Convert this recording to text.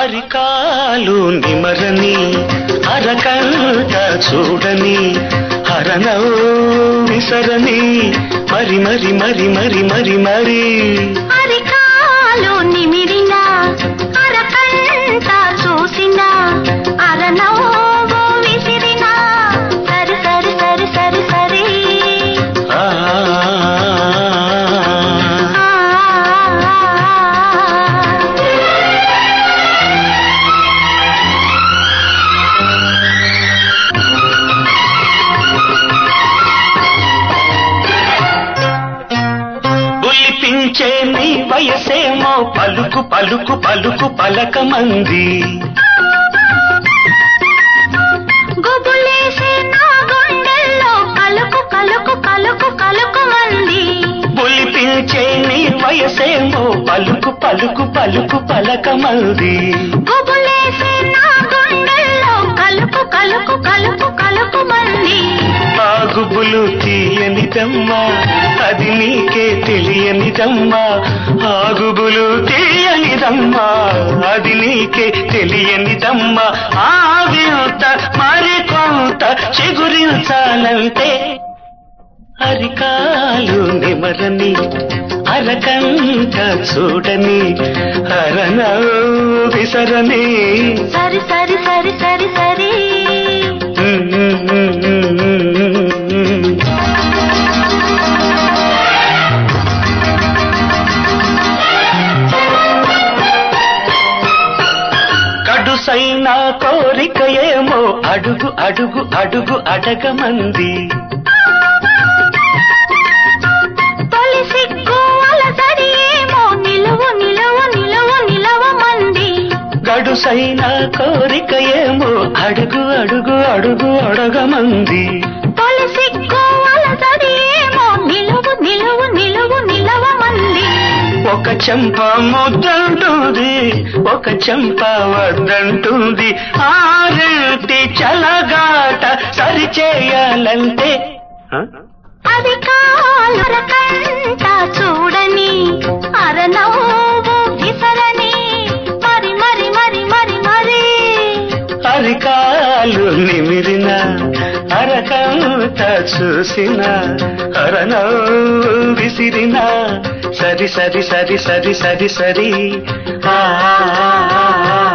అరికాలు నిమరని అరకంట చూడని హరనౌ విసరని మరి మరి మరి మరి మరి మరి అరికాలు నిమిరిన అరకంట చూసిన అరనవ్వు విసిరిన సరి సరి సరి సరి సరి ఆ ఉల్లిపించే నీ వయసేమో పలుకు పలుకు పలుకు పలకమంది గుబులేసే నా గుండెల్లో కలుకు కలుకు కలుకు కలుకు మంది ఒలిపించే నీ వయసేమో పలుకు పలుకు పలుకు పలకమంది గుబులేసే నా గుండెల్లో కలుకు కలుకు కలుకు కలుకు మంది ఆగుబులు తీయనిదమ్మా అది నీకే తెలియనిదమ్మా ఆగుబులు తీయనిదమ్మా అది నీకే తెలియనిదమ్మా ఆవింత మరికొంత చిగురించాలంటే అరికాలు నిమరని అరకంట చూడని హరణ విసరని సరి సరి సరి సరి సరి కడుసైన కోరిక ఏమో అడుగు అడుగు అడుగు అడగమంది తొలి సిగ్గు అలసడి ఏమో నిలువు నిలువు నిలువు నిలవ మంది గడుసైన కోరిక ఏమో అడుగు అడుగు అడుగు అడగమంది తొలి సిగ్గు అలసడి ఏమో నిలువు నిలువు నిలువు నిలవ మంది ఒక చెంప ముద్దంటుంది ఒక చెంప వద్దంటుంది ఆరింటి చలగాట సరిచేయాలంటే హ? అది కాలురకంట చూడని అరనవ్వు విసరని మరి మరి మరి మరి మరి అరికాలు నిమిరిన అరకంత చూసిన అరనో విసిరిన సరి సరి సరి సరి సరి సరి ఆ ఆ, ఆ, ఆ.